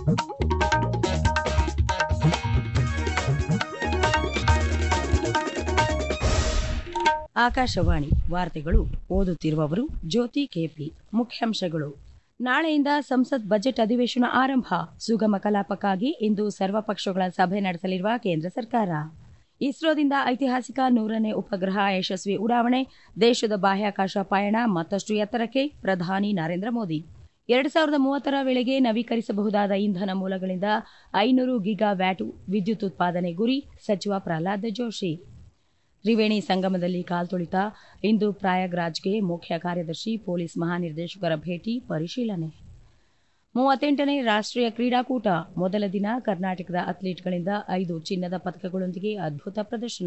ಆಕಾಶವಾಣಿ ವಾರ್ತೆಗಳು ಓದುತ್ತಿರುವವರು ಜ್ಯೋತಿ ಕೆಪಿ ಮುಖ್ಯಾಂಶಗಳು ನಾಳೆಯಿಂದ ಸಂಸತ್ ಬಜೆಟ್ ಅಧಿವೇಶನ ಆರಂಭ ಸುಗಮ ಕಲಾಪಕ್ಕಾಗಿ ಇಂದು ಸರ್ವಪಕ್ಷಗಳ ಸಭೆ ನಡೆಸಲಿರುವ ಕೇಂದ್ರ ಸರ್ಕಾರ ಇಸ್ರೋದಿಂದ ಐತಿಹಾಸಿಕ ನೂರನೇ ಉಪಗ್ರಹ ಯಶಸ್ವಿ ಉಡಾವಣೆ ದೇಶದ ಬಾಹ್ಯಾಕಾಶ ಪಯಣ ಮತ್ತಷ್ಟು ಎತ್ತರಕ್ಕೆ ಪ್ರಧಾನಿ ನರೇಂದ್ರ ಮೋದಿ ಎರಡು ಸಾವಿರದ ಮೂವತ್ತರ ವೇಳೆಗೆ ನವೀಕರಿಸಬಹುದಾದ ಇಂಧನ ಮೂಲಗಳಿಂದ ಐನೂರು ಗಿಗಾ ವ್ಯಾಟ್ ವಿದ್ಯುತ್ ಉತ್ಪಾದನೆ ಗುರಿ ಸಚಿವ ಪ್ರಹ್ಲಾದ್ ಜೋಶಿ ತ್ರಿವೇಣಿ ಸಂಗಮದಲ್ಲಿ ಕಾಲ್ತುಳಿತ ಇಂದು ಪ್ರಯಾಗ್ರಾಜ್ಗೆ ಮುಖ್ಯ ಕಾರ್ಯದರ್ಶಿ ಪೊಲೀಸ್ ಮಹಾನಿರ್ದೇಶಕರ ಭೇಟಿ ಪರಿಶೀಲನೆ ಮೂವತ್ತೆಂಟನೇ ರಾಷ್ಟ್ರೀಯ ಕ್ರೀಡಾಕೂಟ ಮೊದಲ ದಿನ ಕರ್ನಾಟಕದ ಅಥ್ಲೀಟ್ಗಳಿಂದ ಐದು ಚಿನ್ನದ ಪದಕಗಳೊಂದಿಗೆ ಅದ್ಭುತ ಪ್ರದರ್ಶನ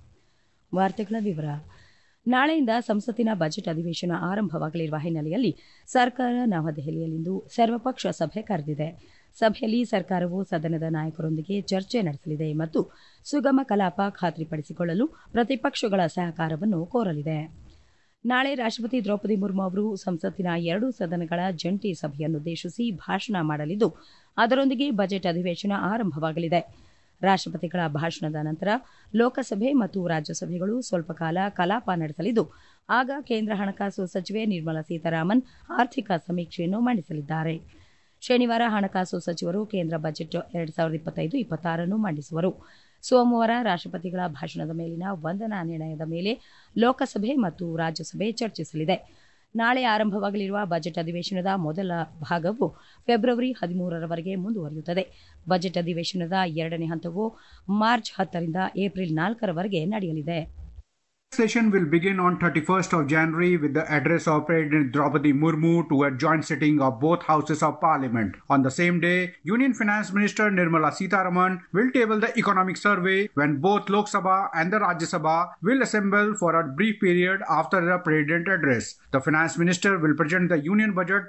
ವಾರ್ತೆಗಳ ವಿವರ ನಾಳೆಯಿಂದ ಸಂಸತ್ತಿನ ಬಜೆಟ್ ಅಧಿವೇಶನ ಆರಂಭವಾಗಲಿರುವ ಹಿನ್ನೆಲೆಯಲ್ಲಿ ಸರ್ಕಾರ ನವದೆಹಲಿಯಲ್ಲಿಂದು ಸರ್ವಪಕ್ಷ ಸಭೆ ಕರೆದಿದೆ ಸಭೆಯಲ್ಲಿ ಸರ್ಕಾರವು ಸದನದ ನಾಯಕರೊಂದಿಗೆ ಚರ್ಚೆ ನಡೆಸಲಿದೆ ಮತ್ತು ಸುಗಮ ಕಲಾಪ ಖಾತ್ರಿಪಡಿಸಿಕೊಳ್ಳಲು ಪ್ರತಿಪಕ್ಷಗಳ ಸಹಕಾರವನ್ನು ಕೋರಲಿದೆ ನಾಳೆ ರಾಷ್ಟ್ರಪತಿ ದ್ರೌಪದಿ ಮುರ್ಮು ಅವರು ಸಂಸತ್ತಿನ ಎರಡೂ ಸದನಗಳ ಜಂಟಿ ಸಭೆಯನ್ನುದ್ದೇಶಿಸಿ ಭಾಷಣ ಮಾಡಲಿದ್ದು ಅದರೊಂದಿಗೆ ಬಜೆಟ್ ಅಧಿವೇಶನ ಆರಂಭವಾಗಲಿದೆ ರಾಷ್ಟ್ರಪತಿಗಳ ಭಾಷಣದ ನಂತರ ಲೋಕಸಭೆ ಮತ್ತು ರಾಜ್ಯಸಭೆಗಳು ಸ್ವಲ್ಪ ಕಾಲ ಕಲಾಪ ನಡೆಸಲಿದ್ದು ಆಗ ಕೇಂದ್ರ ಹಣಕಾಸು ಸಚಿವೆ ನಿರ್ಮಲಾ ಸೀತಾರಾಮನ್ ಆರ್ಥಿಕ ಸಮೀಕ್ಷೆಯನ್ನು ಮಂಡಿಸಲಿದ್ದಾರೆ ಶನಿವಾರ ಹಣಕಾಸು ಸಚಿವರು ಕೇಂದ್ರ ಬಜೆಟ್ ಎರಡ್ ಸಾವಿರದ ಇಪ್ಪತ್ತೈದು ಇಪ್ಪತ್ತಾರನ್ನು ಮಂಡಿಸುವರು ಸೋಮವಾರ ರಾಷ್ಟ್ರಪತಿಗಳ ಭಾಷಣದ ಮೇಲಿನ ವಂದನಾ ನಿರ್ಣಯದ ಮೇಲೆ ಲೋಕಸಭೆ ಮತ್ತು ರಾಜ್ಯಸಭೆ ಚರ್ಚಿಸಲಿದೆ ನಾಳೆ ಆರಂಭವಾಗಲಿರುವ ಬಜೆಟ್ ಅಧಿವೇಶನದ ಮೊದಲ ಭಾಗವು ಫೆಬ್ರವರಿ ಹದಿಮೂರರವರೆಗೆ ಮುಂದುವರಿಯುತ್ತದೆ ಬಜೆಟ್ ಅಧಿವೇಶನದ ಎರಡನೇ ಹಂತವು ಮಾರ್ಚ್ ಹತ್ತರಿಂದ ಏಪ್ರಿಲ್ ನಾಲ್ಕರವರೆಗೆ ನಡೆಯಲಿದೆ Session will begin on 31st of January with the address of President Draupadi Murmu to a joint sitting of both houses of parliament. On the same day, Union Finance Minister Nirmala Sitharaman will table the economic survey when both Lok Sabha and the Rajya Sabha will assemble for a brief period after the president address. The Finance Minister will present the Union Budget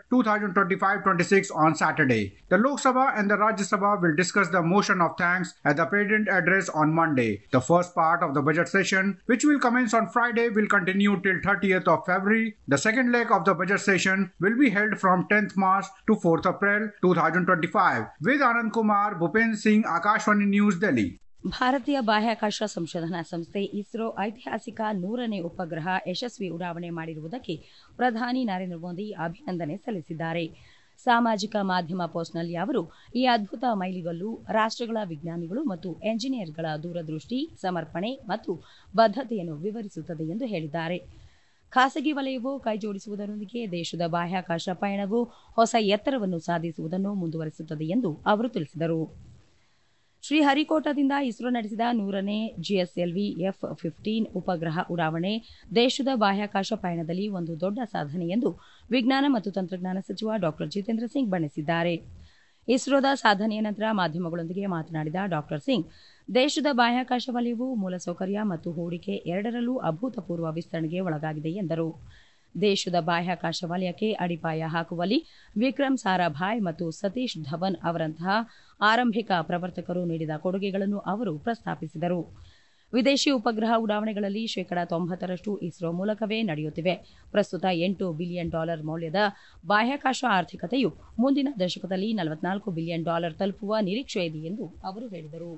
2025-26 on Saturday. The Lok Sabha and the Rajya Sabha will discuss the motion of thanks at the president address on Monday. The first part of the budget session, which will commence on Friday will continue till 30th of February. The second leg of the budget session will be held from 10th March to 4th April 2025. With Anand Kumar, Bhupen Singh, Akashwani News, Delhi. ಭಾರತೀಯ ಬಾಹ್ಯಾಕಾಶ ಸಂಶೋಧನಾ ಸಂಸ್ಥೆ ಇಸ್ರೋ ಐತಿಹಾಸಿಕ ನೂರನೇ ಉಪಗ್ರಹ ಯಶಸ್ವಿ ಉಡಾವಣೆ ಮಾಡಿರುವುದಕ್ಕೆ ಪ್ರಧಾನಿ ನರೇಂದ್ರ ಮೋದಿ ಅಭಿನಂದನೆ ಸಲ್ಲಿಸಿದ್ದಾರೆ ಸಾಮಾಜಿಕ ಮಾಧ್ಯಮ ಪೋಸ್ಟ್ನಲ್ಲಿ ಅವರು ಈ ಅದ್ಭುತ ಮೈಲಿಗಲ್ಲು ರಾಷ್ಟ್ರಗಳ ವಿಜ್ಞಾನಿಗಳು ಮತ್ತು ಎಂಜಿನಿಯರ್ಗಳ ದೂರದೃಷ್ಟಿ ಸಮರ್ಪಣೆ ಮತ್ತು ಬದ್ಧತೆಯನ್ನು ವಿವರಿಸುತ್ತದೆ ಎಂದು ಹೇಳಿದ್ದಾರೆ ಖಾಸಗಿ ವಲಯವು ಕೈಜೋಡಿಸುವುದರೊಂದಿಗೆ ದೇಶದ ಬಾಹ್ಯಾಕಾಶ ಪಯಣವು ಹೊಸ ಎತ್ತರವನ್ನು ಸಾಧಿಸುವುದನ್ನು ಮುಂದುವರಿಸುತ್ತದೆ ಎಂದು ಅವರು ತಿಳಿಸಿದರು ಶ್ರೀಹರಿಕೋಟಾದಿಂದ ಇಸ್ರೋ ನಡೆಸಿದ ನೂರನೇ ಜಿಎಸ್ಎಲ್ವಿ ಎಫ್ ಫಿಫ್ಟೀನ್ ಉಪಗ್ರಹ ಉಡಾವಣೆ ದೇಶದ ಬಾಹ್ಯಾಕಾಶ ಪಯಣದಲ್ಲಿ ಒಂದು ದೊಡ್ಡ ಸಾಧನೆ ಎಂದು ವಿಜ್ಞಾನ ಮತ್ತು ತಂತ್ರಜ್ಞಾನ ಸಚಿವ ಡಾ ಜಿತೇಂದ್ರ ಸಿಂಗ್ ಬಣ್ಣಿಸಿದ್ದಾರೆ ಇಸ್ರೋದ ಸಾಧನೆಯ ನಂತರ ಮಾಧ್ಯಮಗಳೊಂದಿಗೆ ಮಾತನಾಡಿದ ಡಾ ಸಿಂಗ್ ದೇಶದ ಬಾಹ್ಯಾಕಾಶ ವಲಯವು ಮೂಲಸೌಕರ್ಯ ಮತ್ತು ಹೂಡಿಕೆ ಎರಡರಲ್ಲೂ ಅಭೂತಪೂರ್ವ ವಿಸ್ತರಣೆಗೆ ಒಳಗಾಗಿದೆ ಎಂದರು ದೇಶದ ಬಾಹ್ಯಾಕಾಶ ವಲಯಕ್ಕೆ ಅಡಿಪಾಯ ಹಾಕುವಲ್ಲಿ ವಿಕ್ರಮ್ ಸಾರಾಭಾಯ್ ಮತ್ತು ಸತೀಶ್ ಧವನ್ ಅವರಂತಹ ಆರಂಭಿಕ ಪ್ರವರ್ತಕರು ನೀಡಿದ ಕೊಡುಗೆಗಳನ್ನು ಅವರು ಪ್ರಸ್ತಾಪಿಸಿದರು ವಿದೇಶಿ ಉಪಗ್ರಹ ಉಡಾವಣೆಗಳಲ್ಲಿ ಶೇಕಡಾ ತೊಂಬತ್ತರಷ್ಟು ಇಸ್ರೋ ಮೂಲಕವೇ ನಡೆಯುತ್ತಿವೆ ಪ್ರಸ್ತುತ ಎಂಟು ಬಿಲಿಯನ್ ಡಾಲರ್ ಮೌಲ್ಯದ ಬಾಹ್ಯಾಕಾಶ ಆರ್ಥಿಕತೆಯು ಮುಂದಿನ ದಶಕದಲ್ಲಿ ನಲವತ್ನಾಲ್ಕು ಬಿಲಿಯನ್ ಡಾಲರ್ ತಲುಪುವ ನಿರೀಕ್ಷೆ ಇದೆ ಎಂದು ಅವರು ಹೇಳಿದರು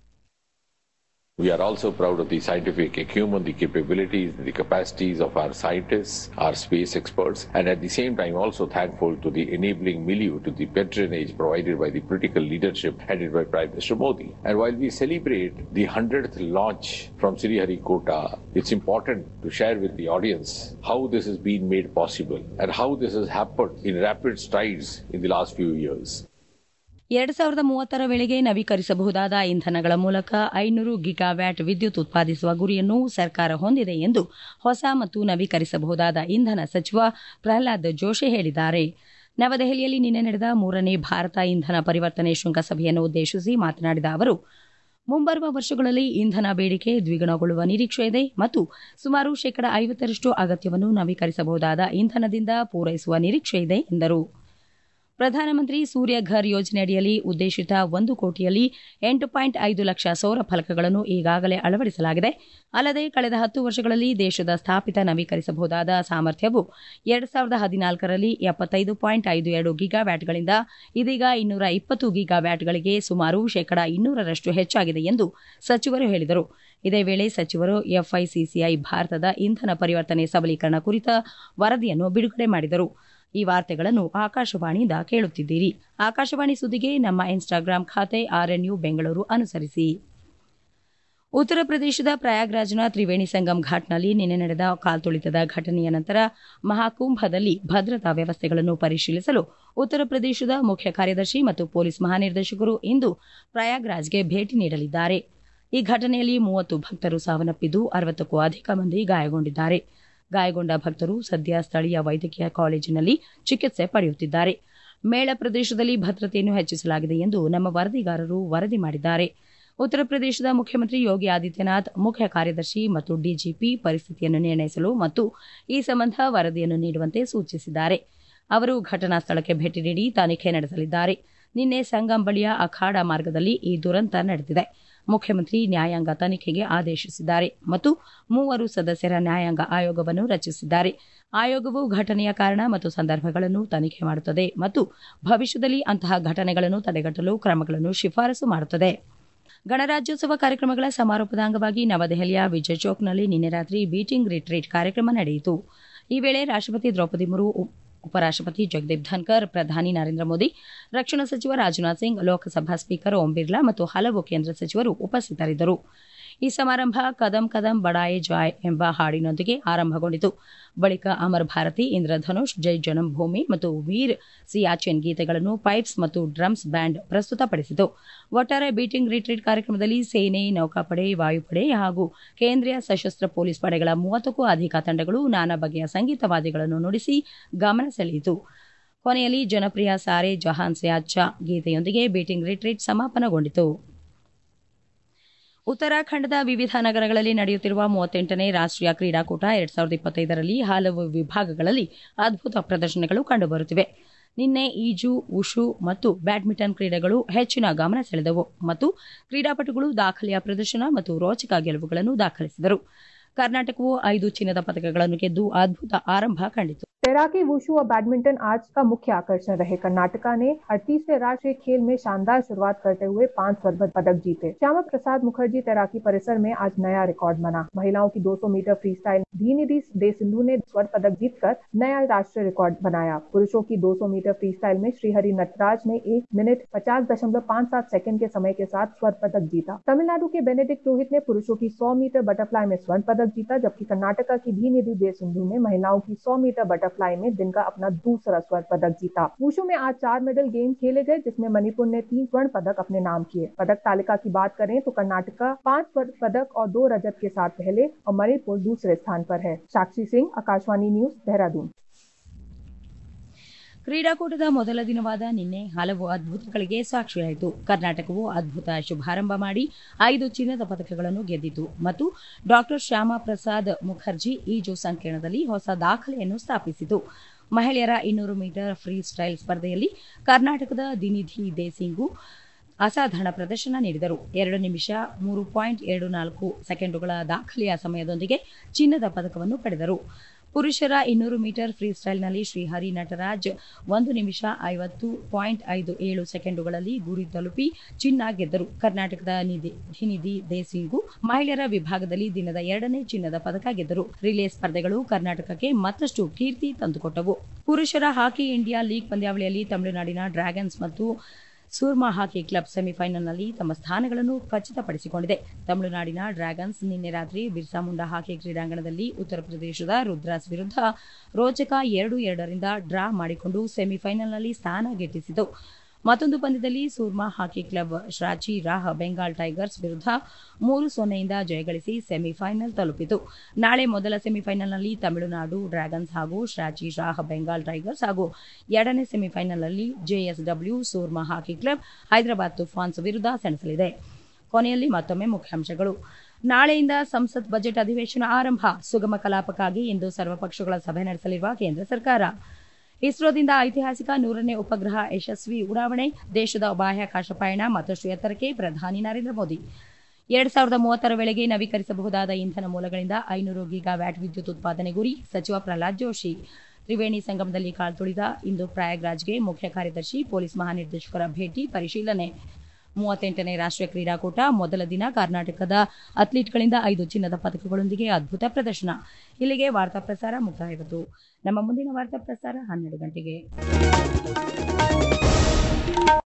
We are also proud of the scientific acumen, the capabilities, the capacities of our scientists, our space experts, and at the same time also thankful to the enabling milieu, to the patronage provided by the political leadership headed by Prime Minister Modi. And while we celebrate the 100th launch from Sriharikota, it's important to share with the audience how this has been made possible and how this has happened in rapid strides in the last few years. ಎರಡು ಸಾವಿರದ ಮೂವತ್ತರ ವೇಳೆಗೆ ನವೀಕರಿಸಬಹುದಾದ ಇಂಧನಗಳ ಮೂಲಕ ಐನೂರು gigawatt ವಿದ್ಯುತ್ ಉತ್ಪಾದಿಸುವ ಗುರಿಯನ್ನು ಸರ್ಕಾರ ಹೊಂದಿದೆ ಎಂದು ಹೊಸ ಮತ್ತು ನವೀಕರಿಸಬಹುದಾದ ಇಂಧನ ಸಚಿವ ಪ್ರಹ್ಲಾದ್ ಜೋಶಿ ಹೇಳಿದ್ದಾರೆ ನವದೆಹಲಿಯಲ್ಲಿ ನಿನ್ನೆ ನಡೆದ ಮೂರನೇ ಭಾರತ ಇಂಧನ ಪರಿವರ್ತನೆ ಶೃಂಗಸಭೆಯನ್ನು ಉದ್ದೇಶಿಸಿ ಮಾತನಾಡಿದ ಅವರು ಮುಂಬರುವ ವರ್ಷಗಳಲ್ಲಿ ಇಂಧನ ಬೇಡಿಕೆ ದ್ವಿಗುಣಗೊಳ್ಳುವ ನಿರೀಕ್ಷೆ ಇದೆ ಮತ್ತು ಸುಮಾರು ಶೇಕಡ ಐವತ್ತರಷ್ಟು ಅಗತ್ಯವನ್ನು ನವೀಕರಿಸಬಹುದಾದ ಇಂಧನದಿಂದ ಪೂರೈಸುವ ನಿರೀಕ್ಷೆ ಇದೆ ಎಂದರು ಪ್ರಧಾನಮಂತ್ರಿ ಸೂರ್ಯ ಘರ್ ಯೋಜನೆಯಡಿಯಲ್ಲಿ ಉದ್ದೇಶಿತ ಒಂದು ಕೋಟಿಯಲ್ಲಿ ಎಂಟು ಪಾಯಿಂಟ್ ಐದು ಲಕ್ಷ ಸೌರ ಫಲಕಗಳನ್ನು ಈಗಾಗಲೇ ಅಳವಡಿಸಲಾಗಿದೆ ಅಲ್ಲದೆ ಕಳೆದ ಹತ್ತು ವರ್ಷಗಳಲ್ಲಿ ದೇಶದ ಸ್ಥಾಪಿತ ನವೀಕರಿಸಬಹುದಾದ ಸಾಮರ್ಥ್ಯವು ಎರಡು ಸಾವಿರದ ಹದಿನಾಲ್ಕರಲ್ಲಿ ಎಪ್ಪತ್ತೈದು ಪಾಯಿಂಟ್ ಐದು ಎರಡು ಗಿಗಾವ್ಯಾಟ್ಗಳಿಂದ ಇದೀಗ ಇನ್ನೂರ ಇಪ್ಪತ್ತು ಗಿಗಾವ್ಯಾಟ್ಗಳಿಗೆ ಸುಮಾರು ಶೇಕಡಾ ಇನ್ನೂರರಷ್ಟು ಹೆಚ್ಚಾಗಿದೆ ಎಂದು ಸಚಿವರು ಹೇಳಿದರು ಇದೇ ವೇಳೆ ಸಚಿವರು ಎಫ್ಐಸಿಸಿಐ ಭಾರತದ ಇಂಧನ ಪರಿವರ್ತನೆ ಸಬಲೀಕರಣ ಕುರಿತ ವರದಿಯನ್ನು ಬಿಡುಗಡೆ ಮಾಡಿದರು ಈ ವಾರ್ತೆಗಳನ್ನು ಆಕಾಶವಾಣಿಯಿಂದ ಕೇಳುತ್ತಿದ್ದೀರಿ ಆಕಾಶವಾಣಿ ಸುದ್ದಿಗೆ ನಮ್ಮ ಇನ್ಸ್ಟಾಗ್ರಾಂ ಖಾತೆ ಆರ್ಎನ್ಯು ಬೆಂಗಳೂರು ಅನುಸರಿಸಿ ಉತ್ತರ ಪ್ರದೇಶದ ಪ್ರಯಾಗ್ರಾಜ್ನ ತ್ರಿವೇಣಿ ಸಂಗಮ್ ಘಾಟ್ನಲ್ಲಿ ನಿನ್ನೆ ನಡೆದ ಕಾಲ್ತುಳಿತದ ಘಟನೆಯ ನಂತರ ಮಹಾಕುಂಭದಲ್ಲಿ ಭದ್ರತಾ ವ್ಯವಸ್ಥೆಗಳನ್ನು ಪರಿಶೀಲಿಸಲು ಉತ್ತರ ಪ್ರದೇಶದ ಮುಖ್ಯ ಕಾರ್ಯದರ್ಶಿ ಮತ್ತು ಪೊಲೀಸ್ ಮಹಾನಿರ್ದೇಶಕರು ಇಂದು ಪ್ರಯಾಗ್ರಾಜ್ಗೆ ಭೇಟಿ ನೀಡಲಿದ್ದಾರೆ ಈ ಘಟನೆಯಲ್ಲಿ ಮೂವತ್ತು ಭಕ್ತರು ಸಾವನ್ನಪ್ಪಿದ್ದು ಅರವತ್ತಕ್ಕೂ ಅಧಿಕ ಮಂದಿ ಗಾಯಗೊಂಡಿದ್ದಾರೆ ಗಾಯಗೊಂಡ ಭಕ್ತರು ಸದ್ಯ ಸ್ಥಳೀಯ ವೈದ್ಯಕೀಯ ಕಾಲೇಜಿನಲ್ಲಿ ಚಿಕಿತ್ಸೆ ಪಡೆಯುತ್ತಿದ್ದಾರೆ ಮೇಳ ಪ್ರದೇಶದಲ್ಲಿ ಭದ್ರತೆಯನ್ನು ಹೆಚ್ಚಿಸಲಾಗಿದೆ ಎಂದು ನಮ್ಮ ವರದಿಗಾರರು ವರದಿ ಮಾಡಿದ್ದಾರೆ ಉತ್ತರ ಪ್ರದೇಶದ ಮುಖ್ಯಮಂತ್ರಿ ಯೋಗಿ ಆದಿತ್ಯನಾಥ್ ಮುಖ್ಯ ಕಾರ್ಯದರ್ಶಿ ಮತ್ತು ಡಿಜಿಪಿ ಪರಿಸ್ಥಿತಿಯನ್ನು ನಿರ್ಣಯಿಸಲು ಮತ್ತು ಈ ಸಂಬಂಧ ವರದಿಯನ್ನು ನೀಡುವಂತೆ ಸೂಚಿಸಿದ್ದಾರೆ ಅವರು ಘಟನಾ ಸ್ಥಳಕ್ಕೆ ಭೇಟಿ ನೀಡಿ ತನಿಖೆ ನಡೆಸಲಿದ್ದಾರೆ ನಿನ್ನೆ ಸಂಗಂ ಬಳಿಯ ಅಖಾಡ ಮಾರ್ಗದಲ್ಲಿ ಈ ದುರಂತ ನಡೆದಿದೆ ಮುಖ್ಯಮಂತ್ರಿ ನ್ಯಾಯಾಂಗ ತನಿಖೆಗೆ ಆದೇಶಿಸಿದ್ದಾರೆ ಮತ್ತು ಮೂವರು ಸದಸ್ಯರ ನ್ಯಾಯಾಂಗ ಆಯೋಗವನ್ನು ರಚಿಸಿದ್ದಾರೆ ಆಯೋಗವು ಘಟನೆಯ ಕಾರಣ ಮತ್ತು ಸಂದರ್ಭಗಳನ್ನು ತನಿಖೆ ಮಾಡುತ್ತದೆ ಮತ್ತು ಭವಿಷ್ಯದಲ್ಲಿ ಅಂತಹ ಘಟನೆಗಳನ್ನು ತಡೆಗಟ್ಟಲು ಕ್ರಮಗಳನ್ನು ಶಿಫಾರಸು ಮಾಡುತ್ತದೆ ಗಣರಾಜ್ಯೋತ್ಸವ ಕಾರ್ಯಕ್ರಮಗಳ ಸಮಾರೋಪದ ಅಂಗವಾಗಿ ನವದೆಹಲಿಯ ವಿಜಯ್ ಚೌಕ್ನಲ್ಲಿ ನಿನ್ನೆ ರಾತ್ರಿ ಬೀಟಿಂಗ್ ರಿಟ್ರೀಟ್ ಕಾರ್ಯಕ್ರಮ ನಡೆಯಿತು ಈ ವೇಳೆ ರಾಷ್ಟ್ರಪತಿ ದ್ರೌಪದಿ ಮುರ್ಮು ಉಪರಾಷ್ಟ್ರಪತಿ ಜಗದೀಪ್ ಧನ್ಕರ್ ಪ್ರಧಾನಿ ನರೇಂದ್ರ ಮೋದಿ ರಕ್ಷಣಾ ಸಚಿವ ರಾಜನಾಥ್ ಸಿಂಗ್ ಲೋಕಸಭಾ ಸ್ಪೀಕರ್ ಓಂ ಬಿರ್ಲಾ ಮತ್ತು ಹಲವು ಕೇಂದ್ರ ಸಚಿವರು ಉಪಸ್ಥಿತರಿದ್ದರು ಈ ಸಮಾರಂಭ ಕದಂ ಕದಂ ಬಡಾಯೆ ಜಾಯ್ ಎಂಬ ಹಾಡಿನೊಂದಿಗೆ ಆರಂಭಗೊಂಡಿತು ಬಳಿಕ ಅಮರ್ ಭಾರತಿ ಇಂದ್ರಧನುಷ್ ಜೈ ಜನ್ಮಭೂಮಿ ಮತ್ತು ವೀರ್ ಸಿಯಾಚಿನ್ ಗೀತೆಗಳನ್ನು ಪೈಪ್ಸ್ ಮತ್ತು ಡ್ರಮ್ಸ್ ಬ್ಯಾಂಡ್ ಪ್ರಸ್ತುತಪಡಿಸಿತು ಒಟ್ಟಾರೆ ಬೀಟಿಂಗ್ ರಿಟ್ರೀಟ್ ಕಾರ್ಯಕ್ರಮದಲ್ಲಿ ಸೇನೆ ನೌಕಾಪಡೆ ವಾಯುಪಡೆ ಹಾಗೂ ಕೇಂದ್ರೀಯ ಸಶಸ್ತ್ರ ಪೊಲೀಸ್ ಪಡೆಗಳ ಮೂವತ್ತಕ್ಕೂ ಅಧಿಕ ತಂಡಗಳು ನಾನಾ ಬಗೆಯ ಸಂಗೀತವಾದ್ಯಗಳನ್ನು ನುಡಿಸಿ ಗಮನ ಸೆಳೆಯಿತು ಕೊನೆಯಲ್ಲಿ ಜನಪ್ರಿಯ ಸಾರೆ ಜಹಾನ್ ಸೆ ಅಚ್ಚಾ ಗೀತೆಯೊಂದಿಗೆ ಬೀಟಿಂಗ್ ರಿಟ್ರೀಟ್ ಸಮಾಪನಗೊಂಡಿತು ಉತ್ತರಾಖಂಡದ ವಿವಿಧ ನಗರಗಳಲ್ಲಿ ನಡೆಯುತ್ತಿರುವ ಮೂವತ್ತೆಂಟನೇ ರಾಷ್ಟೀಯ ಕ್ರೀಡಾಕೂಟ ಎರಡ್ ಸಾವಿರದ ಇಪ್ಪತ್ತೈದರಲ್ಲಿ ಹಲವು ವಿಭಾಗಗಳಲ್ಲಿ ಅದ್ಭುತ ಪ್ರದರ್ಶನಗಳು ಕಂಡುಬರುತ್ತಿವೆ ನಿನ್ನೆ ಈಜು ಉಷು ಮತ್ತು ಬ್ಯಾಡ್ಮಿಂಟನ್ ಕ್ರೀಡೆಗಳು ಹೆಚ್ಚಿನ ಗಮನ ಸೆಳೆದವು ಮತ್ತು ಕ್ರೀಡಾಪಟುಗಳು ದಾಖಲೆಯ ಪ್ರದರ್ಶನ ಮತ್ತು ರೋಚಕ ಗೆಲುವುಗಳನ್ನು ದಾಖಲಿಸಿದರು ಕರ್ನಾಟಕವು ಐದು ಚಿನ್ನದ ಪದಕಗಳನ್ನು ಗೆದ್ದು ಅದ್ಭುತ ಆರಂಭ ಕಂಡಿತು तैराकी वुशु और बैडमिंटन आज का मुख्य आकर्षण रहे कर्नाटका ने अड़तीसवें राष्ट्रीय खेल में शानदार शुरुआत करते हुए पांच स्वर्ण पदक जीते श्यामा प्रसाद मुखर्जी तैराकी परिसर में आज नया रिकॉर्ड बना महिलाओं की 200 metre free style Dhinidhi Desinghu ने स्वर्ण पदक जीतकर नया राष्ट्रीय रिकॉर्ड बनाया पुरुषों की 200 मीटर फ्री स्टाइल में श्रीहरि नटराज ने एक मिनट पचास दशमलव पाँच सात सेकंड के समय के साथ स्वर्ण पदक जीता तमिलनाडु के बेनेडिक्ट रोहित ने पुरुषों की 100 मीटर बटरफ्लाई में स्वर्ण पदक जीता जबकि कर्नाटका की धीनिधि दे सिंधु ने महिलाओं की 100 मीटर बटरफ्लाई बटरफ्लाई में दिन का अपना दूसरा स्वर्ण पदक जीता वुशु में आज चार मेडल गेम खेले गए जिसमें मणिपुर ने तीन स्वर्ण पदक अपने नाम किए पदक तालिका की बात करें तो कर्नाटका पांच स्वर्ण पदक और दो रजत के साथ पहले और मणिपुर दूसरे स्थान पर है साक्षी सिंह आकाशवाणी न्यूज देहरादून ಕ್ರೀಡಾಕೂಟದ ಮೊದಲ ದಿನವಾದ ನಿನ್ನೆ ಹಲವು ಅದ್ಭುತಗಳಿಗೆ ಸಾಕ್ಷಿಯಾಯಿತು ಕರ್ನಾಟಕವು ಅದ್ಭುತ ಶುಭಾರಂಭ ಮಾಡಿ ಐದು ಚಿನ್ನದ ಪದಕಗಳನ್ನು ಗೆದ್ದಿತು ಮತ್ತು ಡಾಕ್ಟರ್ ಶ್ಯಾಮಾ ಪ್ರಸಾದ್ ಮುಖರ್ಜಿ ಈಜು ಸಂಕೀರ್ಣದಲ್ಲಿ ಹೊಸ ದಾಖಲೆಯನ್ನು ಸ್ಥಾಪಿಸಿತು ಮಹಿಳೆಯರ ಇನ್ನೂರು ಮೀಟರ್ ಫ್ರೀ ಸ್ಟೈಲ್ ಸ್ಪರ್ಧೆಯಲ್ಲಿ ಕರ್ನಾಟಕದ ದಿನಿಧಿ ದೇಸಿಂಗು ಅಸಾಧಾರಣ ಪ್ರದರ್ಶನ ನೀಡಿದರು ಎರಡು ನಿಮಿಷ ಮೂರು ಪಾಯಿಂಟ್ ಎರಡು ನಾಲ್ಕು ಸೆಕೆಂಡುಗಳ ದಾಖಲೆಯ ಸಮಯದೊಂದಿಗೆ ಚಿನ್ನದ ಪದಕವನ್ನು ಪಡೆದರು ಪುರುಷರ ಇನ್ನೂರು ಮೀಟರ್ ಫ್ರೀ ಸ್ಟೈಲ್ನಲ್ಲಿ ಶ್ರೀಹರಿ ನಟರಾಜ್ ಒಂದು ನಿಮಿಷ ಐವತ್ತು ಪಾಯಿಂಟ್ ಐದು ಏಳು ಸೆಕೆಂಡುಗಳಲ್ಲಿ ಗುರಿ ತಲುಪಿ ಚಿನ್ನ ಗೆದ್ದರು ಕರ್ನಾಟಕದ ನಿಧಿ ದೇಸಿಂಗು ಮಹಿಳೆಯರ ವಿಭಾಗದಲ್ಲಿ ದಿನದ ಎರಡನೇ ಚಿನ್ನದ ಪದಕ ಗೆದ್ದರು ರಿಲೇ ಸ್ಪರ್ಧೆಗಳು ಕರ್ನಾಟಕಕ್ಕೆ ಮತ್ತಷ್ಟು ಕೀರ್ತಿ ತಂದುಕೊಟ್ಟವು ಪುರುಷರ ಹಾಕಿ ಇಂಡಿಯಾ ಲೀಗ್ ಪಂದ್ಯಾವಳಿಯಲ್ಲಿ ತಮಿಳುನಾಡಿನ ಡ್ರ್ಯಾಗನ್ಸ್ ಮತ್ತು ಸೂರ್ಮಾ ಹಾಕಿ ಕ್ಲಬ್ ಸೆಮಿಫೈನಲ್ನಲ್ಲಿ ತಮ್ಮ ಸ್ಥಾನಗಳನ್ನು ಖಚಿತಪಡಿಸಿಕೊಂಡಿದೆ ತಮಿಳುನಾಡಿನ ಡ್ರ್ಯಾಗನ್ಸ್ ನಿನ್ನೆ ರಾತ್ರಿ ಬಿರ್ಸಾ ಮುಂಡಾ ಹಾಕಿ ಕ್ರೀಡಾಂಗಣದಲ್ಲಿ ಉತ್ತರ ಪ್ರದೇಶದ ರುದ್ರಾಸ್ ವಿರುದ್ಧ ರೋಚಕ ಎರಡು ಎರಡರಿಂದ ಡ್ರಾ ಮಾಡಿಕೊಂಡು ಸೆಮಿಫೈನಲ್ನಲ್ಲಿ ಸ್ಥಾನ ಗಿಟ್ಟಿಸಿತು ಮತ್ತೊಂದು ಪಂದ್ಯದಲ್ಲಿ Soorma hockey club Shrachi Rarh Bengal tigers ವಿರುದ್ಧ ಮೂರು ಸೊನ್ನೆಯಿಂದ ಜಯಗಳಿಸಿ ಸೆಮಿಫೈನಲ್ ತಲುಪಿತು ನಾಳೆ ಮೊದಲ ಸೆಮಿಫೈನಲ್ನಲ್ಲಿ ತಮಿಳುನಾಡು ಡ್ರ್ಯಾಗನ್ಸ್ ಹಾಗೂ ಶ್ರಾಚಿ ರಾಹ್ ಬೆಂಗಾಲ್ ಟೈಗರ್ಸ್ ಹಾಗೂ ಎರಡನೇ ಸೆಮಿಫೈನಲ್ನಲ್ಲಿ JSW Soorma hockey club Hyderabad Toofans ವಿರುದ್ಧ ಸೆಣಸಲಿದೆ ಕೊನೆಯಲ್ಲಿ ಮತ್ತೊಮ್ಮೆ ಮುಖ್ಯಾಂಶಗಳು ನಾಳೆಯಿಂದ ಸಂಸತ್ ಬಜೆಟ್ ಅಧಿವೇಶನ ಆರಂಭ ಸುಗಮ ಕಲಾಪಕ್ಕಾಗಿ ಇಂದು ಸರ್ವಪಕ್ಷಗಳ ಸಭೆ ನಡೆಸಲಿರುವ ಕೇಂದ್ರ ಸರ್ಕಾರ ಇಸ್ರೋದಿಂದ ಐತಿಹಾಸಿಕ ನೂರನೇ ಉಪಗ್ರಹ ಯಶಸ್ವಿ ಉಡಾವಣೆ ದೇಶದ ಬಾಹ್ಯಾಕಾಶ ಪಯಣ ಮತ್ತಷ್ಟು ಎತ್ತರಕ್ಕೆ ಪ್ರಧಾನಿ ನರೇಂದ್ರ ಮೋದಿ ಎರಡ್ ಸಾವಿರದ ಮೂವತ್ತರ ವೇಳೆಗೆ ನವೀಕರಿಸಬಹುದಾದ ಇಂಧನ ಮೂಲಗಳಿಂದ ಐನೂರು ಗೀಗಾ ವ್ಯಾಟ್ ವಿದ್ಯುತ್ ಉತ್ಪಾದನೆ ಗುರಿ ಸಚಿವ ಪ್ರಹ್ಲಾದ್ ಜೋಶಿ ತ್ರಿವೇಣಿ ಸಂಗಮದಲ್ಲಿ ಕಾಲ್ತುಳಿದ ಇಂದು ಪ್ರಯಾಗ್ರಾಜ್ಗೆ ಮುಖ್ಯ ಕಾರ್ಯದರ್ಶಿ ಪೊಲೀಸ್ ಮಹಾನಿರ್ದೇಶಕರ ಭೇಟಿ ಪರಿಶೀಲನೆ ಮೂವತ್ತೆಂಟನೇ ರಾಷ್ಟ್ರೀಯ ಕ್ರೀಡಾಕೂಟ ಮೊದಲ ದಿನ ಕರ್ನಾಟಕದ ಅಥ್ಲೀಟ್ಗಳಿಂದ ಐದು ಚಿನ್ನದ ಪದಕಗಳೊಂದಿಗೆ ಅದ್ಭುತ ಪ್ರದರ್ಶನ ಇಲ್ಲಿಗೆ ವಾರ್ತಾ ಪ್ರಸಾರ ಮುಕ್ತಾಯವಾಯಿತು ನಮ್ಮ ಮುಂದಿನ ವಾರ್ತಾ ಪ್ರಸಾರ ಹನ್ನೆರಡು ಗಂಟೆಗೆ